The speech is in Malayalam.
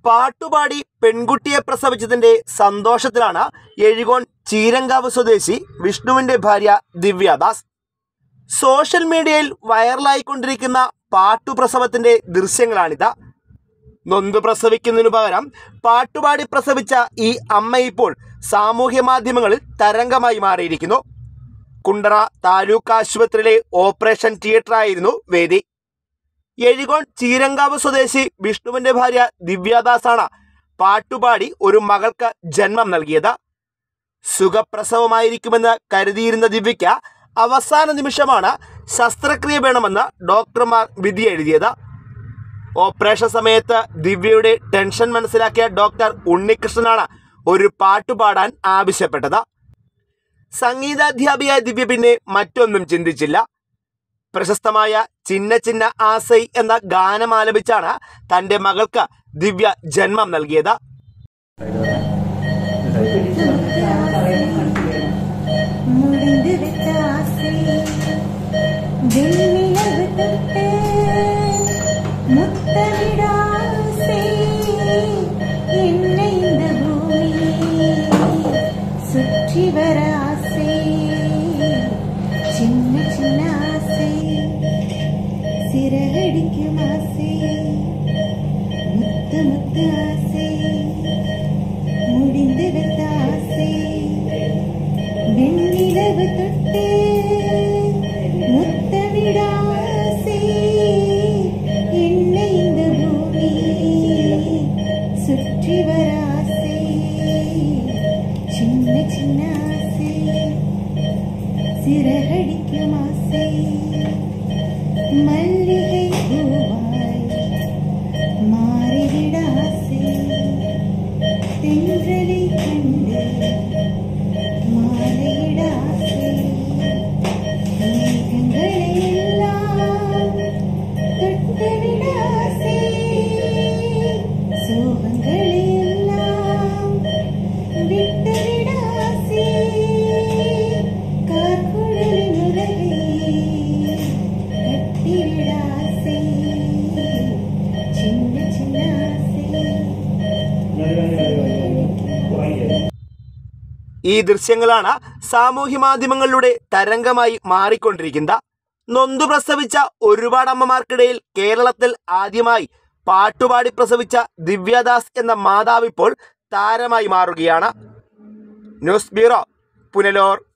പാട്ടുപാടി പെൺകുട്ടിയെ പ്രസവിച്ചതിന്റെ സന്തോഷത്തിലാണ് എഴുകോൺ ചീരങ്കാവ് സ്വദേശി വിഷ്ണുവിന്റെ ഭാര്യ ദിവ്യദാസ് സോഷ്യൽ മീഡിയയിൽ വൈറലായിക്കൊണ്ടിരിക്കുന്ന പാട്ടുപ്രസവത്തിന്റെ ദൃശ്യങ്ങളാണിത് നൊന്തു പ്രസവിക്കുന്നതിനു പകരം പാട്ടുപാടി പ്രസവിച്ച ഈ അമ്മ ഇപ്പോൾ സാമൂഹ്യ മാധ്യമങ്ങളിൽ തരംഗമായി മാറിയിരിക്കുന്നു കുണ്ടറ താലൂക്ക് ആശുപത്രിയിലെ ഓപ്പറേഷൻ തിയേറ്ററായിരുന്നു വേദി എഴുകോൺ ചീരങ്കാവ് സ്വദേശി വിഷ്ണുവിന്റെ ഭാര്യ ദിവ്യാദാസാണ് പാട്ടുപാടി ഒരു മകൾക്ക് ജന്മം നൽകിയത് സുഖപ്രസവമായിരിക്കുമെന്ന് കരുതിയിരുന്ന ദിവ്യയ്ക്ക് അവസാന നിമിഷമാണ് ശസ്ത്രക്രിയ വേണമെന്ന് ഡോക്ടർമാർ വിധി എഴുതിയത് ഓപ്പറേഷൻ സമയത്ത് ദിവ്യയുടെ ടെൻഷൻ മനസ്സിലാക്കിയ ഡോക്ടർ ഉണ്ണികൃഷ്ണനാണ് ഒരു പാട്ട് പാടാൻ ആവശ്യപ്പെട്ടത് സംഗീതാധ്യാപിയായ ദിവ്യ പിന്നെ മറ്റൊന്നും ചിന്തിച്ചില്ല പ്രശസ്തമായ ചിന്ന ചിന്ന ആസൈ എന്ന ഗാനം ആലപിച്ചാണ് തന്റെ മകൾക്ക് ദിവ്യ ജന്മം നൽകിയത് முடிந்து விட்ட ஆசை வெண்ணிலவு தொட்டு முத்தமிட ஆசை என்னை இந்த பூமி சுற்றி வர ஆசை சின்ன சின்ன ஆசை சிறகடிக்கும் ஆசை முத்து முத்து ஆசை முடிந்து விட்ட ஆசை வெண்ணிலவு தொட்டு முத்தமிட ஆசை என்னை இந்த பூமி சுற்றி வர ஆசை சின்ன சின்ன ஆசை சிறகடிக்கும் ஆசை மல்லிகை பூவாய் மாறிவிட ஆசை தென்றலை கண்டு மாலையிட ஆசை மேகங்களை எல்லாம் தொட்டுவிட ஆசை சோகங்களை எல்லாம் விட்டுவிட ஆசை கார்குழலின் உலகை கட்டிவிட ஆசை சின்ன சின்ன ஆசை ഈ ദൃശ്യങ്ങളാണ് സാമൂഹ്യ മാധ്യമങ്ങളിലൂടെ തരംഗമായി മാറിക്കൊണ്ടിരിക്കുന്നത് നൊന്തു പ്രസവിച്ച ഒരുപാട് അമ്മമാർക്കിടയിൽ കേരളത്തിൽ ആദ്യമായി പാട്ടുപാടി പ്രസവിച്ച ദിവ്യദാസ് എന്ന മാതാവ് ഇപ്പോൾ താരമായി മാറുകയാണ് ന്യൂസ് ബ്യൂറോ പുനലൂർ